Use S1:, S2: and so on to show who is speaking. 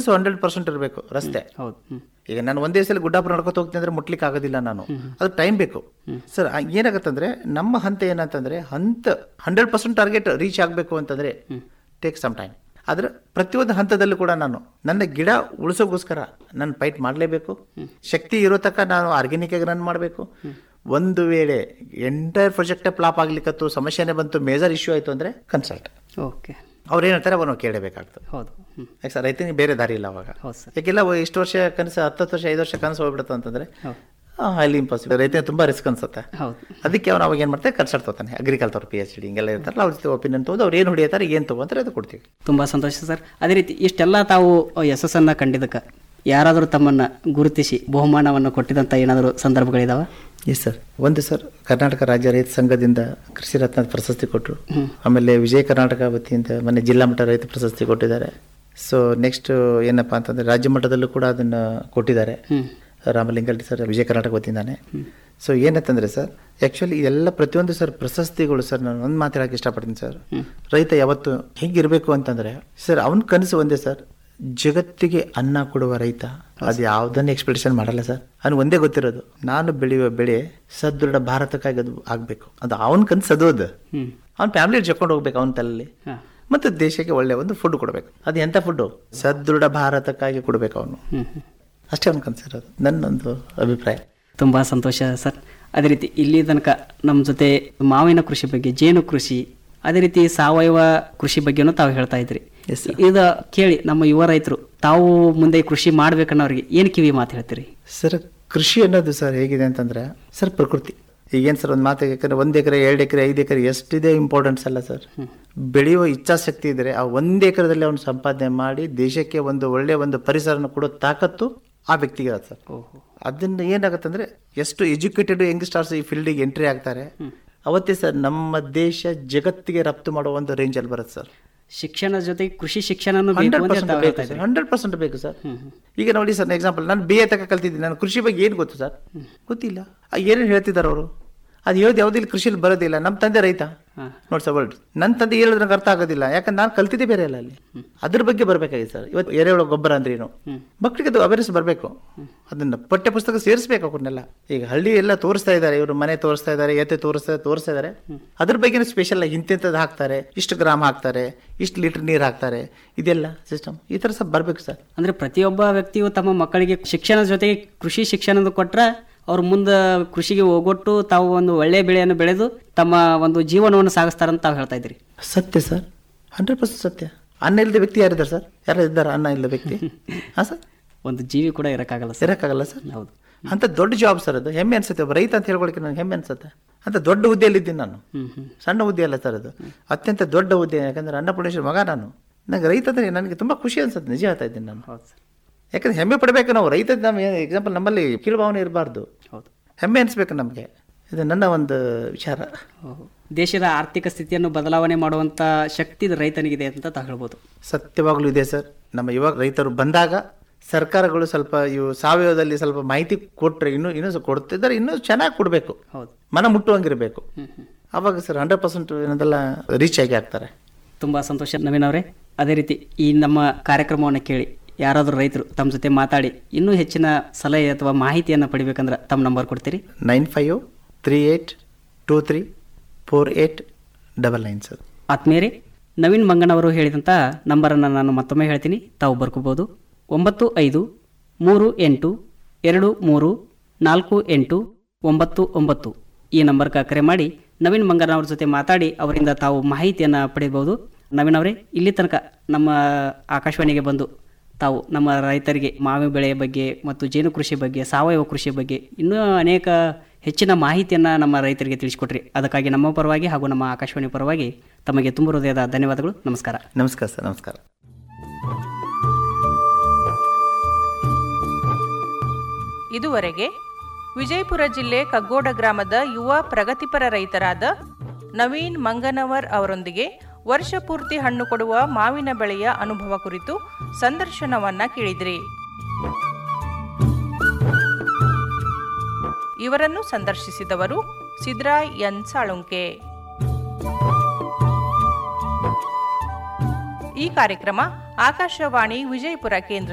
S1: ಕನಸು hundred percent ಇರಬೇಕು ರಸ್ತೆ
S2: ಹೌದು ಹ್ಮ್
S1: ಈಗ ನಾನು ಒಂದೇ ಸಲ ಗುಡ್ಡಾಪುರ ನಡ್ಕೊತ ಹೋಗ್ತೀನಿ ಅಂದ್ರೆ ಮುಟ್ಲಿಕ್ಕೆ ಆಗೋದಿಲ್ಲ ನಾನು ಅದು ಟೈಮ್ ಬೇಕು ಸರ್ ಏನಾಗತ್ತಂದ್ರೆ ನಮ್ಮ ಹಂತ ಏನಂತಂದ್ರೆ ಹಂತ ಹಂಡ್ರೆಡ್ ಪರ್ಸೆಂಟ್ ಟಾರ್ಗೆಟ್ ರೀಚ್ ಆಗಬೇಕು ಅಂತಂದ್ರೆ ಟೇಕ್ ಸಮ್ ಟೈಮ್ ಆದ್ರೆ ಪ್ರತಿಯೊಂದು ಹಂತದಲ್ಲೂ ಕೂಡ ನಾನು ನನ್ನ ಗಿಡ ಉಳಿಸೋಗೋಸ್ಕರ ನಾನು ಫೈಟ್ ಮಾಡಲೇಬೇಕು ಶಕ್ತಿ ಇರೋ ತನಕ ನಾನು ಆರ್ಗ್ಯಾನಿಕ್ ಆಗಿ ರನ್ ಮಾಡಬೇಕು ಒಂದು ವೇಳೆ ಎಂಟೈರ್ ಪ್ರಾಜೆಕ್ಟ್ ಫ್ಲಾಪ್ ಆಗ್ಲಿಕ್ಕತ್ತು ಸಮಸ್ಯೆನೇ ಬಂತು ಮೇಜರ್ ಇಶ್ಯೂ ಆಯ್ತು ಅಂದ್ರೆ ಕನ್ಸಲ್ಟ್
S2: ಓಕೆ
S1: ಅವ್ರು ಏನು ಹೇಳ್ತಾರೆ ಅವ್ರು ನಾವು ಕೇಳಬೇಕಾಗ್ತದೆ
S2: ಹೌದು ಹ್ಮ್
S1: ಯಾಕೆ ಸರ್ ರೈತನಿಗೆ ಬೇರೆ ದಾರಿ ಇಲ್ಲ ಅವಾಗ
S2: ಹೌದು ಸರ್
S1: ಯಾಕೆಲ್ಲ ಇಷ್ಟು ವರ್ಷ ಕನಸು ಹತ್ತತ್ತು ವರ್ಷ ಐದು ವರ್ಷ ಕನಸು ಹೋಗ್ಬಿಡುತ್ತೆ ಅಂತಂದ್ರೆ
S2: ಹೌದು
S1: ಹೈಲಿ ಇಂಪಾಸಿಬಲ್ ರೈತ ತುಂಬಾ ರಿಸ್ಕ್ ಅನ್ಸುತ್ತೆ
S2: ಹೌದು
S1: ಅದಕ್ಕೆ ಅವ್ನು ಅವಾಗ ಏನು ಮಾಡ್ತಾರೆ ಕನ್ಸಲ್ಟ್ ತಗೋತಾನೆ ಅಗ್ರಿಕಲ್ಚರ್ ಪಿ ಎಚ್ ಡಿ ಹಿಂಗೆಲ್ಲ ಇರ್ತಾರಲ್ಲ ಅವ್ರ ಜೊತೆ ಒಪಿನಿಯನ್ ತಗೊಂಡು ಅವ್ರು ಏನು ಹೊಡಿತಾರೆ ಏನು ತಗೊಂತಾರೆ ಅದು ಕೊಡ್ತೀವಿ
S2: ತುಂಬ ಸಂತೋಷ ಸರ್ ಅದೇ ರೀತಿ ಇಷ್ಟೆಲ್ಲ ತಾವು ಯಶಸ್ಸನ್ನು ಕಂಡಿದ್ದಕ್ಕೆ ಯಾರಾದರೂ ತಮ್ಮನ್ನು ಗುರುತಿಸಿ ಬಹುಮಾನವನ್ನು ಕೊಟ್ಟಿದಂಥ ಏನಾದರೂ ಸಂದರ್ಭಗಳಿದಾವ
S1: ಎಸ್ ಸರ್ ಒಂದು ಸರ್ ಕರ್ನಾಟಕ ರಾಜ್ಯ ರೈತ ಸಂಘದಿಂದ ಕೃಷಿ ರತ್ನ ಪ್ರಶಸ್ತಿ ಕೊಟ್ಟರು ಆಮೇಲೆ ವಿಜಯ ಕರ್ನಾಟಕ ವತಿಯಿಂದ ಮೊನ್ನೆ ಜಿಲ್ಲಾ ಮಟ್ಟ ರೈತ ಪ್ರಶಸ್ತಿ ಕೊಟ್ಟಿದ್ದಾರೆ ಸೊ ನೆಕ್ಸ್ಟ್ ಏನಪ್ಪಾ ಅಂತಂದ್ರೆ ರಾಜ್ಯ ಮಟ್ಟದಲ್ಲೂ ಕೂಡ ಅದನ್ನ ಕೊಟ್ಟಿದ್ದಾರೆ ರಾಮಲಿಂಗರೆಡ್ಡಿ ಸರ್ ವಿಜಯ ಕರ್ನಾಟಕ ವತಿಯಿಂದಾನೆ ಸೊ ಏನಂತಂದ್ರೆ ಸರ್ ಆ್ಯಕ್ಚುಲಿ ಎಲ್ಲ ಪ್ರತಿಯೊಂದು ಸರ್ ಪ್ರಶಸ್ತಿಗಳು ಸರ್ ನಾನು ಒಂದು ಮಾತು ಹೇಳಕ್ಕೆ ಇಷ್ಟಪಡ್ತೀನಿ ಸರ್ ರೈತ ಯಾವತ್ತು ಹೇಗಿರಬೇಕು ಅಂತಂದ್ರೆ ಸರ್ ಅವನ ಕನಸು ಒಂದೇ ಸರ್ ಜಗತ್ತಿಗೆ ಅನ್ನ ಕೊಡುವ ರೈತ ಅದು ಯಾವುದನ್ನು ಎಕ್ಸ್ಪೆಕ್ಟೇಷನ್ ಮಾಡಲ್ಲ ಸರ್ ಅವ್ನು ಒಂದೇ ಗೊತ್ತಿರೋದು ನಾನು ಬೆಳೆಯುವ ಬೆಳೆ ಸದೃಢ ಭಾರತಕ್ಕಾಗಿ ಅದು ಆಗಬೇಕು ಅದು ಅವನ ಕನಸು ಅದು ಅದು
S2: ಹ್ಮ್
S1: ಅವ್ನ ಫ್ಯಾಮಿಲಿ ಜೊಕೊಂಡು ಹೋಗ್ಬೇಕು ಅವನ ತಲೆಯಲ್ಲಿ
S2: ಹಾಂ
S1: ಮತ್ತು ದೇಶಕ್ಕೆ ಒಳ್ಳೆ ಒಂದು ಫುಡ್ ಕೊಡಬೇಕು ಅದು ಎಂಥ ಫುಡ್ಡು ಸದೃಢ ಭಾರತಕ್ಕಾಗಿ ಕೊಡಬೇಕು ಅವನು
S2: ಹ್ಮ್ ಹ್ಮ್
S1: ಅಷ್ಟೇ ಅವ್ನು ಕನಸಿರೋದು ನನ್ನೊಂದು ಅಭಿಪ್ರಾಯ
S2: ತುಂಬ ಸಂತೋಷ ಸರ್ ಅದೇ ರೀತಿ ಇಲ್ಲಿ ತನಕ ನಮ್ಮ ಜೊತೆ ಮಾವಿನ ಕೃಷಿ ಬಗ್ಗೆ ಜೇನು ಕೃಷಿ ಅದೇ ರೀತಿ ಸಾವಯವ ಕೃಷಿ ಬಗ್ಗೆನೂ ತಾವು ಹೇಳ್ತಾ ಇದ್ರಿ
S1: Yes, sir.
S2: ಇದು ಕೇಳಿ ನಮ್ಮ ಯುವ ರೈತರು ತಾವು ಮುಂದೆ ಕೃಷಿ ಮಾಡ್ಬೇಕನ್ನೋರಿಗೆ ಏನು ಕಿವಿ ಮಾತು ಹೇಳ್ತೀರಿ
S1: ಸರ್ ಕೃಷಿ ಅನ್ನೋದು ಸರ್ ಹೇಗಿದೆ ಅಂತಂದ್ರೆ ಸರ್ ಪ್ರಕೃತಿ ಈಗೇನು ಸರ್ ಒಂದು ಮಾತು ಯಾಕಂದ್ರೆ ಒಂದು ಎಕರೆ ಎರಡು ಎಕರೆ ಐದು ಎಕರೆ ಎಷ್ಟಿದೆ ಇಂಪಾರ್ಟೆನ್ಸ್ ಅಲ್ಲ ಸರ್ ಬೆಳೆಯುವ ಇಚ್ಛಾಶಕ್ತಿ ಇದ್ರೆ ಆ ಒಂದು ಎಕರೆದಲ್ಲಿ ಅವನು ಸಂಪಾದನೆ ಮಾಡಿ ದೇಶಕ್ಕೆ ಒಂದು ಒಳ್ಳೆಯ ಒಂದು ಪರಿಸರನ ಕೊಡೋ ತಾಕತ್ತು ಆ ವ್ಯಕ್ತಿಗೆ ಇರುತ್ತೆ ಸರ್
S2: ಓಹೋ
S1: ಅದನ್ನ ಏನಾಗುತ್ತಂದ್ರೆ ಎಷ್ಟು ಎಜುಕೇಟೆಡ್ ಯಂಗ್ಸ್ಟರ್ಸ್ ಈ ಫೀಲ್ಡಿಗೆ ಎಂಟ್ರಿ ಆಗ್ತಾರೆ ಅವತ್ತೇ ಸರ್ ನಮ್ಮ ದೇಶ ಜಗತ್ತಿಗೆ ರಫ್ತು ಮಾಡೋ ಒಂದು ರೇಂಜಲ್ಲಿ ಬರುತ್ತೆ ಸರ್
S2: ಶಿಕ್ಷಣ ಜೊತೆಗೆ ಕೃಷಿ ಶಿಕ್ಷಣನೂ ಬೇಕು
S1: ಹಂಡ್ರೆಡ್
S2: ಅಂತ
S1: ಪರ್ಸೆಂಟ್
S2: ತಾವು
S1: ಬೇಕು
S2: ಹೇಳ್ತಾ
S1: ಸರ್
S2: ಇದ್ರಿ
S1: ಹಂಡ್ರೆಡ್ ಪರ್ಸೆಂಟ್ ಬೇಕು ಸರ್ ಈಗ ನೋಡಿ ಸರ್ ಎಕ್ಸಾಂಪಲ್ ನಾನು ಬಿ ಎ ತಕ ಕಲ್ತಿದ್ದೀನಿ ನಾನು ಕೃಷಿ ಬಗ್ಗೆ ಏನು ಗೊತ್ತು ಸರ್ ಗೊತ್ತಿಲ್ಲ ಆ ಏನೇನು ಹೇಳ್ತಿದ್ದಾರೆ ಅವರು ಅದು ಹೇಳೋದು ಯಾವುದೂ ಇಲ್ಲಿ ಕೃಷಿಲಿ ಬರೋದಿಲ್ಲ ನಮ್ಮ ತಂದೆ ರೈತ
S2: ಹಾಂ
S1: ನೋಡಿ ಸರ್ ವರ್ಲ್ಡ್ ನನ್ನ ತಂದೆ ಹೇಳಿದ್ರೆ ನಂಗೆ ಅರ್ಥ ಆಗೋದಿಲ್ಲ ಯಾಕಂದ್ರೆ ನಾನು ಕಲ್ತಿದ್ದೆ ಬೇರೆ ಅಲ್ಲ ಅಲ್ಲಿ ಅದ್ರ ಬಗ್ಗೆ ಬರಬೇಕಾಗಿದೆ ಸರ್ ಇವತ್ತು ಎರೆಹುಳ ಗೊಬ್ಬರ ಅಂದ್ರೆ ಏನು ಮಕ್ಕಳಿಗೆ ಅದು ಅವೇರ್ನೆಸ್ ಬರಬೇಕು ಅದನ್ನ ಪಠ್ಯ ಪುಸ್ತಕ ಸೇರಿಸ್ಬೇಕು ಅವ್ರನ್ನೆಲ್ಲ ಈಗ ಹಳ್ಳಿ ಎಲ್ಲ ತೋರಿಸ್ತಾ ಇದ್ದಾರೆ ಇವರು ಮನೆ ತೋರಿಸ್ತಾ ಇದ್ದಾರೆ ಎತ್ತೆ ತೋರಿಸ್ತಾ ತೋರಿಸ್ತಾ ಇದ್ದಾರೆ ಅದ್ರ ಬಗ್ಗೆ ಸ್ಪೆಷಲ್ ಆಗಿ ಇಂತಿಂಥದ್ದು ಹಾಕ್ತಾರೆ ಇಷ್ಟು ಗ್ರಾಮ್ ಹಾಕ್ತಾರೆ ಇಷ್ಟು ಲೀಟರ್ ನೀರು ಹಾಕ್ತಾರೆ ಇದೆಲ್ಲ ಸಿಸ್ಟಮ್ ಈ ಥರ ಸಹ ಬರಬೇಕು ಸರ್
S2: ಅಂದ್ರೆ ಪ್ರತಿಯೊಬ್ಬ ವ್ಯಕ್ತಿಯು ತಮ್ಮ ಮಕ್ಕಳಿಗೆ ಶಿಕ್ಷಣದ ಜೊತೆಗೆ ಕೃಷಿ ಶಿಕ್ಷಣದ ಕೊಟ್ರೆ ಅವ್ರು ಮುಂದೆ ಕೃಷಿಗೆ ಹೋಗೊಟ್ಟು ತಾವು ಒಂದು ಒಳ್ಳೆಯ ಬೆಳೆಯನ್ನು ಬೆಳೆದು ತಮ್ಮ ಒಂದು ಜೀವನವನ್ನು ಸಾಗಿಸ್ತಾರಂತ ತಾವು ಹೇಳ್ತಾ ಇದ್ರಿ
S1: ಸತ್ಯ ಸರ್ ಹಂಡ್ರೆಡ್ ಪರ್ಸೆಂಟ್ ಸತ್ಯ ಅನ್ನ ಇಲ್ಲದ ವ್ಯಕ್ತಿ ಯಾರಿದ್ದಾರೆ ಸರ್ ಯಾರು ಇದ್ದಾರೆ ಅನ್ನ ಇಲ್ಲದ ವ್ಯಕ್ತಿ ಹಾಂ ಸರ್
S2: ಒಂದು ಜೀವಿ ಕೂಡ ಇರೋಕ್ಕಾಗಲ್ಲ ಸರ್
S1: ಇರೋಕ್ಕಾಗಲ್ಲ ಸರ್
S2: ಹೌದು
S1: ಅಂತ ದೊಡ್ಡ ಜಾಬ್ ಸರ್ ಅದು ಹೆಮ್ಮೆ ಅನ್ಸುತ್ತೆ ಒಬ್ಬ ರೈತ ಅಂತ ಹೇಳ್ಕೊಳಕ್ಕೆ ನನಗೆ ಹೆಮ್ಮೆ ಅನ್ಸುತ್ತೆ ಅಂತ ದೊಡ್ಡ ಹುದ್ದೆಯಲ್ಲಿ ಇದ್ದೀನಿ ನಾನು
S2: ಹ್ಮ್ ಹ್ಮ್
S1: ಸಣ್ಣ ಹುದ್ದೆ ಅಲ್ಲ ಸರ್ ಅದು ಅತ್ಯಂತ ದೊಡ್ಡ ಹುದ್ದೆ ಯಾಕಂದ್ರೆ ಅನ್ನಪೂರ್ಣೇಶ್ವರ ಮಗ ನಾನು ನನಗೆ ರೈತ ಅಂದ್ರೆ ನನಗೆ ತುಂಬ ಖುಷಿ ಅನ್ಸುತ್ತೆ ನಿಜ ಹೇಳ್ತಾ ಇದ್ದೀನಿ ನಾನು
S2: ಹೌದು ಸರ್
S1: ಯಾಕಂದ್ರೆ ಹೆಮ್ಮೆ ಪಡಬೇಕು ನಾವು ರೈತ ನಮ್ಮ ಎಕ್ಸಾಂಪಲ್ ನಮ್ಮಲ್ಲಿ ಕೀಳುಭಾವನೆ ಇರಬಾರ್ದು
S2: ಹೌದು
S1: ಹೆಮ್ಮೆ ಅನಿಸ್ಬೇಕು ನಮಗೆ ಇದು ನನ್ನ ಒಂದು ವಿಚಾರ
S2: ಓಹೋ. ದೇಶದ ಆರ್ಥಿಕ ಸ್ಥಿತಿಯನ್ನು ಬದಲಾವಣೆ ಮಾಡುವಂತ ಶಕ್ತಿ ರೈತನಿಗಿದೆ ಅಂತ ತಾವು ಹೇಳ್ಬೋದು
S1: ಸತ್ಯವಾಗ್ಲೂ ಇದೆ ಸರ್ ನಮ್ಮ ಯುವ ರೈತರು ಬಂದಾಗ ಸರ್ಕಾರಗಳು ಸ್ವಲ್ಪ ಇವು ಸಾವಯವದಲ್ಲಿ ಸ್ವಲ್ಪ ಮಾಹಿತಿ ಕೊಟ್ಟರೆ ಇನ್ನೂ ಇನ್ನೂ ಸ್ವಲ್ಪ ಕೊಡ್ತಿದ್ದಾರೆ ಇನ್ನೂ ಚೆನ್ನಾಗಿ ಕೊಡಬೇಕು
S2: ಹೌದು
S1: ಮನ ಮುಟ್ಟುವಂಗಿರಬೇಕು
S2: ಹ್ಮ್ ಹ್ಮ್
S1: ಅವಾಗ ಸರ್ ಹಂಡ್ರೆಡ್ ಪರ್ಸೆಂಟ್ ಏನದೆಲ್ಲ ರೀಚ್ ಆಗಿ ಆಗ್ತಾರೆ
S2: ತುಂಬ ಸಂತೋಷ ನವೀನ್ ಅವರೇ ಅದೇ ರೀತಿ ಈ ನಮ್ಮ ಕಾರ್ಯಕ್ರಮವನ್ನು ಕೇಳಿ ಯಾರಾದರೂ ರೈತರು ತಮ್ಮ ಜೊತೆ ಮಾತಾಡಿ ಇನ್ನೂ ಹೆಚ್ಚಿನ ಸಲಹೆ ಅಥವಾ ಮಾಹಿತಿಯನ್ನು ಪಡಿಬೇಕಂದ್ರೆ ತಮ್ಮ ನಂಬರ್ ಕೊಡ್ತೀರಿ
S1: nine five three eight two three four eight double nine sir
S2: ಆತ್ಮೀಯರೇ ನವೀನ್ ಮಂಗನವರು ಹೇಳಿದಂಥ ನಂಬರನ್ನು ನಾನು ಮತ್ತೊಮ್ಮೆ ಹೇಳ್ತೀನಿ ತಾವು ಬರ್ಕೋಬೋದು ಒಂಬತ್ತು ಐದು ಮೂರು ಎಂಟು ಎರಡು ಮೂರು ನಾಲ್ಕು ಎಂಟು ಒಂಬತ್ತು ಒಂಬತ್ತು ಈ ನಂಬರ್ಗೆ ಕರೆ ಮಾಡಿ ನವೀನ್ ಮಂಗನವ್ರ ಜೊತೆ ಮಾತಾಡಿ ಅವರಿಂದ ತಾವು ಮಾಹಿತಿಯನ್ನು ಪಡೆಯಬಹುದು ನವೀನ್ ಅವರೇ ಇಲ್ಲಿ ತನಕ ನಮ್ಮ ಆಕಾಶವಾಣಿಗೆ ಬಂದು ತಾವು ನಮ್ಮ ರೈತರಿಗೆ ಮಾವಿನ ಬೆಳೆಯ ಬಗ್ಗೆ ಮತ್ತು ಜೇನು ಕೃಷಿ ಬಗ್ಗೆ ಸಾವಯವ ಕೃಷಿ ಬಗ್ಗೆ ಇನ್ನೂ ಅನೇಕ ಹೆಚ್ಚಿನ ಮಾಹಿತಿಯನ್ನು ನಮ್ಮ ರೈತರಿಗೆ ತಿಳಿಸಿಕೊಟ್ರಿ ಅದಕ್ಕಾಗಿ ನಮ್ಮ ಪರವಾಗಿ ಹಾಗೂ ನಮ್ಮ ಆಕಾಶವಾಣಿ ಪರವಾಗಿ ತಮಗೆ ತುಂಬ ಹೃದಯದ ಧನ್ಯವಾದಗಳು ನಮಸ್ಕಾರ
S1: ನಮಸ್ಕಾರ ಸರ್ ನಮಸ್ಕಾರ
S3: ಇದುವರೆಗೆ ವಿಜಯಪುರ ಜಿಲ್ಲೆ ಕಗ್ಗೋಡ ಗ್ರಾಮದ ಯುವ ಪ್ರಗತಿಪರ ರೈತರಾದ ನವೀನ್ ಮಂಗನವರ್ ಅವರೊಂದಿಗೆ ವರ್ಷಪೂರ್ತಿ ಹಣ್ಣು ಕೊಡುವ ಮಾವಿನ ಬೆಳೆಯ ಅನುಭವ ಕುರಿತು ಸಂದರ್ಶನವನ್ನ ಕೇಳಿದ್ರಿ ಇವರನ್ನು ಸಂದರ್ಶಿಸಿದವರು ಸಿದ್ರಾಯ್ ಎನ್ ಸಾಳುಂಕೆ ಈ ಕಾರ್ಯಕ್ರಮ ಆಕಾಶವಾಣಿ ವಿಜಯಪುರ ಕೇಂದ್ರ